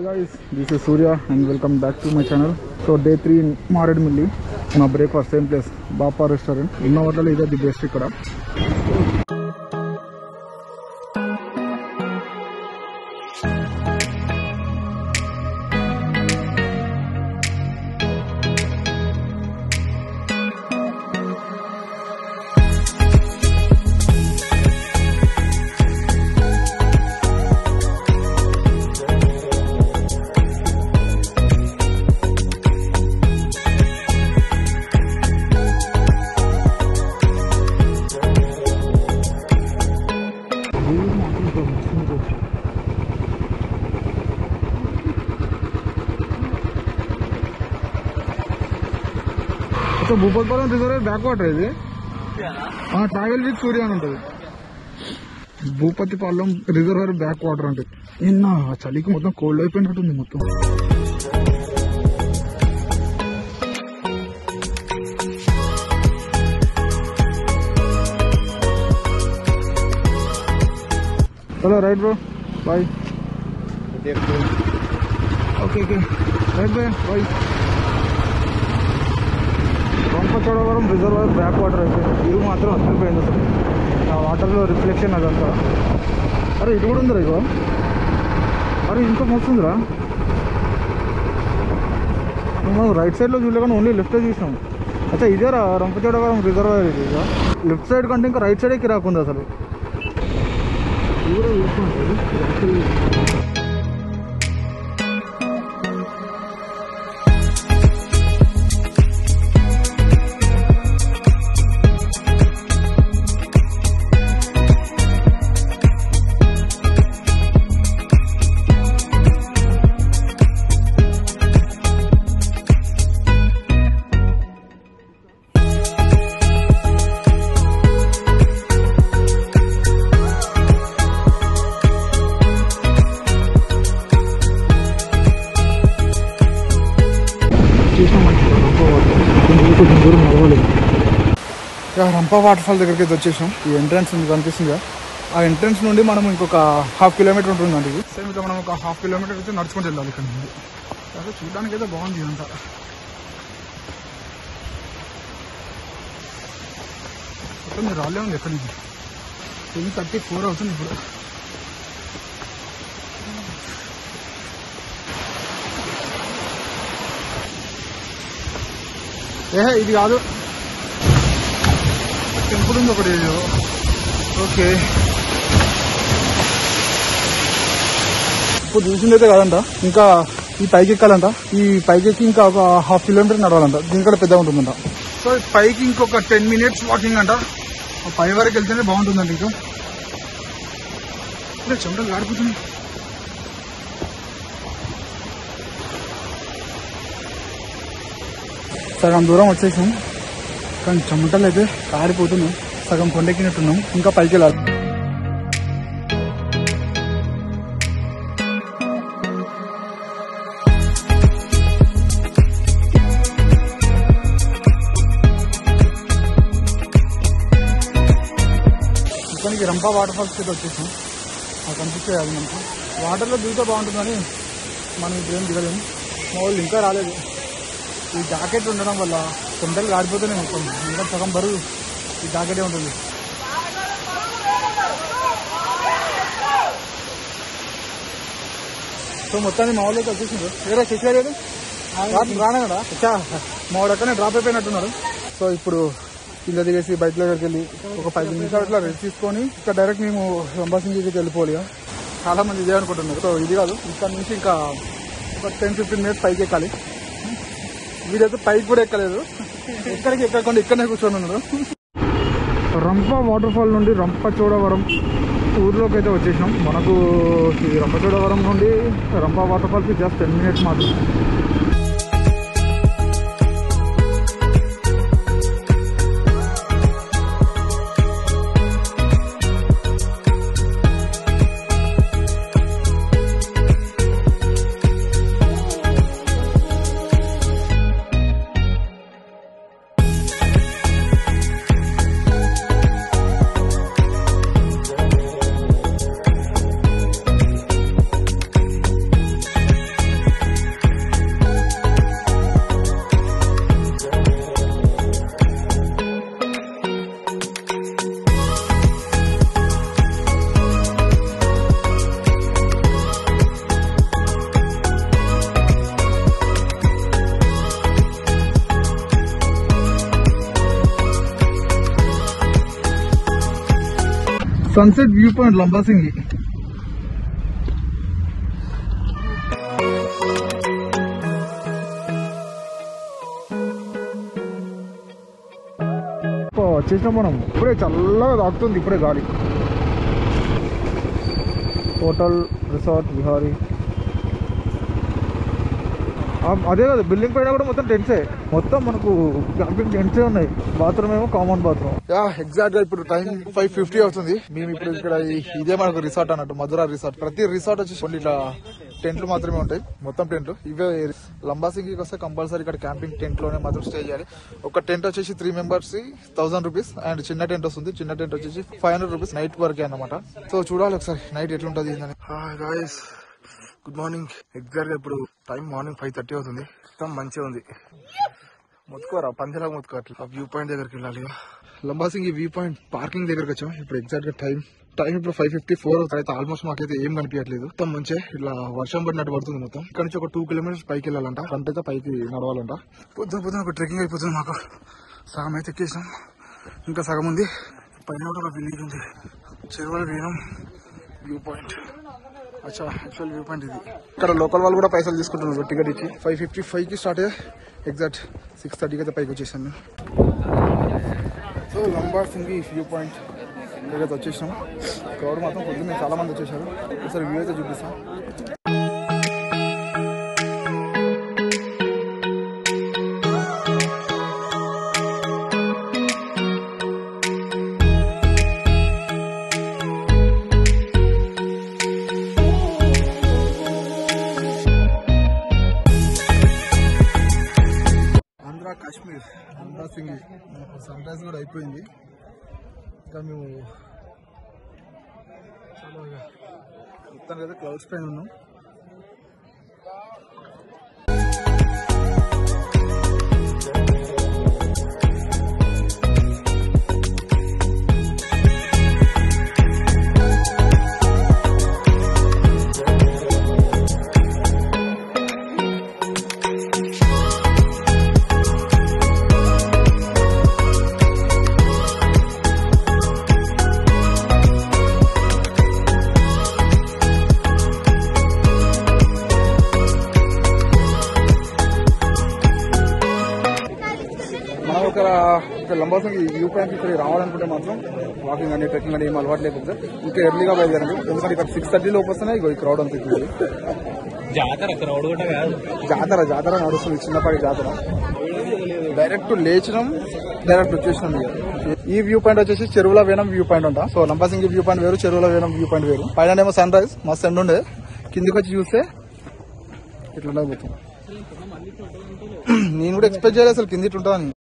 guys, this is Surya and welcome back to my channel. So day 3 in Maredmilli. నా breakfast same place బాపా restaurant ఉన్న వాటిలో ఇదే the best ఇక్కడ so Bhupathipuram reserve back water ఇది travel with Surya అని ఉంటుంది భూపతిపాలెం రిజర్వర్ బ్యాక్ వాటర్ అంటే నిన్న చలికి మొత్తం కోల్డ్ అయిపోయినట్టుంది మొత్తం hello right bro bye okay okay right bye bye Rampachodavaram reservoir back water అయిపోయింది ఇది మాత్రం అసలిపోయింది అసలు ఆ వాటర్లో రిఫ్లెక్షన్ అదంతా అరే ఇది కూడా ఉందిరా ఇగో అరే ఇంకా మస్తుందిరా మనం రైట్ సైడ్లో చూడలేక ఓన్లీ లెఫ్ట్ చూసినాం అచ్చా ఇదేరా రంపచోడవరం రిజర్వాయర్ ఇది ఇక లెఫ్ట్ సైడ్ కంటే ఇంకా రైట్ సైడే కిరాకుంది అసలు ఇది కూడా చూసుకోండి. చూసినాం మంచిగా రంప వాటర్ కొంచెం కొంచెం దూరం నడవలేదు ఇక రంప వాటర్ ఫాల్ దగ్గరికి అయితే వచ్చేసాం ఈ ఎంట్రన్స్ ఉంది కనిపిస్తుంది ఆ ఎంట్రన్స్ నుండి మనం ఇంకొక హాఫ్ కిలోమీటర్ ఉంటుంది అండి ఇది సేమ్ ఇక మనం ఒక హాఫ్ కిలోమీటర్ అయితే నడుచుకుంటూ వెళ్ళాలి ఇక్కడ నుండి అదే చూడడానికి అయితే బాగుంది ఇదంతా మొత్తం మీరు రాలే ఉంది ఎక్కడి నుంచి టెన్ థర్టీ ఫోర్ అవుతుంది ఇప్పుడు ఏహే ఇది కాదు టెంపుల్ ఉంది ఒకటి ఇది. ఓకే ఇప్పుడు చూసిందైతే కాదంట ఇంకా ఈ పైకి ఎక్కాలంట ఈ పైకి ఎక్కి ఇంకా ఒక హాఫ్ కిలోమీటర్ నడవాలంట దీనికంటే పెద్దగా ఉంటుందంట సో ఈ పైకి ఇంకొక టెన్ మినిట్స్ వాకింగ్ అంట ఆ పై వరకు వెళ్తేనే బాగుంటుందండి ఇంకా ఇలా చెమటలు గాడిపోతుంది సగం దూరం వచ్చేసాం కానీ చెమటలు అయితే కారిపోతున్నాం సగం కొండెక్కినట్టున్నాం ఇంకా పైకి వెళ్ళాలి మొత్తానికి రంపా వాటర్ ఫాల్స్ అయితే వచ్చేసాం అది కనిపించే అది మనకు వాటర్లో దిగితే బాగుంటుందని మనం ఇప్పుడు ఏం దిగలేము మా వాళ్ళు ఇంకా రాలేదు ఈ జాకెట్ ఉండడం వల్ల కొండలు కారిపోతూనే మొత్తం ఇంకా సగం బరువు ఈ జాకెటే ఉంటుంది సో మొత్తాన్ని మా వాళ్ళు అయితే వచ్చేసిండ్రు వేరే శశి లేదు రానడా మా వాడు అక్కడనే డ్రాప్ అయిపోయినట్టున్నారు సో ఇప్పుడు కింద దిగేసి బైక్ దగ్గరికి వెళ్ళి ఒక పది నిమిషాలు ఇట్లా రెస్ట్ తీసుకొని ఇక్కడ డైరెక్ట్ మేము సంభాషించేకి వెళ్ళిపోవాలి ఇక. చాలా మంది ఇదే అనుకుంటున్నారు సో ఇది కాదు ఇక్కడ నుంచి ఇంకా ఒక టెన్ ఫిఫ్టీన్ మినిట్స్ పైకి ఎక్కాలి వీడైతే పైకి కూడా ఎక్కలేదు ఎక్కడికి ఎక్కకుండా ఇక్కడనే కూర్చొని ఉన్నారు రంప వాటర్ ఫాల్ నుండి రంపచోడవరం ఊర్లోకి అయితే వచ్చేసినాం మనకు ఈ రంపచోడవరం నుండి రంప వాటర్ ఫాల్కి జస్ట్ టెన్ మినిట్స్ మాత్రం సన్సెట్ వ్యూ పాయింట్ లంబాసింగి వచ్చేసినాం మనం ఇప్పుడే చల్లగా తాకుతుంది ఇప్పుడే గాలి హోటల్ రిసార్ట్ విహారీ ఆ, అదే కదా బిల్డింగ్ పైన కూడా మొత్తం టెంట్సే మొత్తం మనకు క్యాంపింగ్ టెంట్సే ఉన్నాయి బాత్రూమ్ ఏమో కామన్ బాత్రూమ్ యా ఎగ్జాక్ట్ గా ఇప్పుడు టైం ఫైవ్ ఫిఫ్టీ అవుతుంది మేము ఇప్పుడు ఇక్కడ ఈ- ఇదే మనకు రిసార్ట్ అన్నట్టు మధురా రిసార్ట్ ప్రతి రిసార్ట్ వచ్చేసి ఓన్లీ ఇట్లా టెంట్లు మాత్రమే ఉంటాయి మొత్తం టెంట్లు ఇవే లంబాసింగికి వస్తే కంపల్సరీ ఇక్కడ క్యాంపింగ్ టెంట్ లోనే మాత్రం స్టే చేయాలి ఒక టెంట్ వచ్చేసి three members thousand rupees and చిన్న టెంట్ వస్తుంది చిన్న టెంట్ వచ్చేసి ఫైవ్ హండ్రెడ్ రూపీస్ నైట్ వరకే అన్నమాట సో చూడాలి ఒకసారి నైట్ ఎట్లుంటది ఏందని గాయస్ గుడ్ మార్నింగ్ ఎగ్జాక్ట్ గా ఇప్పుడు టైం మార్నింగ్ ఫైవ్ థర్టీ అవుతుంది మొత్తం మంచిగా ఉంది ముత్తుకోరా పంచలా ముత్తుకో అట్లా ఆ వ్యూ పాయింట్ దగ్గరికి వెళ్ళాలి లంబాసింగ్ ఈ వ్యూ పాయింట్ పార్కింగ్ దగ్గరకు వచ్చాం ఇప్పుడు ఎగ్జాక్ట్ గా టైం టైం ఇప్పుడు ఫైవ్ ఫిఫ్టీ ఫోర్ అయితే ఆల్మోస్ట్ మాకైతే ఏం కనిపించట్లేదు మొత్తం మంచిగా ఇట్లా వర్షం పడినట్టు పడుతుంది మొత్తం ఇక్కడ నుంచి ఒక టూ కిలోమీటర్స్ పైకి వెళ్ళాలంట ఫ్రంట్ అయితే పైకి నడవాలంట పొద్దున పొద్దున ఒక ట్రెక్కింగ్ అయిపోతుంది మాకు సగం అయితే ఎక్కేసాం ఇంకా సగం ఉంది పైన కూడా ఒక విలేజ్ ఉంది చెరువుల వీరం వ్యూ పాయింట్ అచ్చా యాక్చువల్ వ్యూ పాయింట్ ఇది ఇక్కడ లోకల్ వాళ్ళు కూడా పైసలు తీసుకుంటున్నారు టికెట్ ఇచ్చి ఫైవ్ ఫిఫ్టీ ఫైవ్ కి స్టార్ట్ అయ్యా ఎగ్జాక్ట్ సిక్స్ థర్టీకి అయితే పైకి వచ్చేసాను మేము so Lambasingi view point ఇక్కడికైతే వచ్చేసాం క్రౌడ్ మాత్రం పొద్దున్నే చాలా మంది వచ్చేసారు ఒకసారి వ్యూ అయితే చూపిస్తాం ఆంధ్ర కాశ్మీర్ ఆంధ్ర సింగి సన్ రైజ్ కూడా అయిపోయింది ఇంకా మేము చాలా ఇక మొత్తానికి అయితే క్లౌడ్స్ పైన ఉన్నాం మనం ఒక ఇక్కడ లంబాసింగ్ వ్యూ పాయింట్ ఇక్కడ రావాలనుకుంటే మాత్రం వాకింగ్ అని ట్రెక్కింగ్ అని ఏం అలవాటు లేకపోతే ఇంకా ఎర్లీగా బయలుదేరండి ఎందుకంటే ఇక్కడ సిక్స్ థర్టీ లోపు వస్తేనే ఇగో ఈ క్రౌడ్ అంత ఎక్కువ ఉంది. జాతర క్రౌడ్ కూడా కాదు జాతర జాతర నడుస్తుంది చిన్నపాటి జాతర డైరెక్ట్ లేచినాం డైరెక్ట్ వచ్చేసినాం ఇక. ఈ వ్యూ పాయింట్ వచ్చేసి చెరువుల వేనం వ్యూ పాయింట్ అంట సో లంబాసింగి వ్యూ పాయింట్ వేరు చెరువుల వేనం వ్యూ పాయింట్ వేరు పైన ఏమో సన్ రైజ్ మస్తు ఎండ ఉండే కిందికి వచ్చి చూస్తే ఇట్లా ఉండకపోతుంది నేను కూడా ఎక్స్పెక్ట్ చేయలేదు అసలు కింది ఇట్లా ఉంటుందని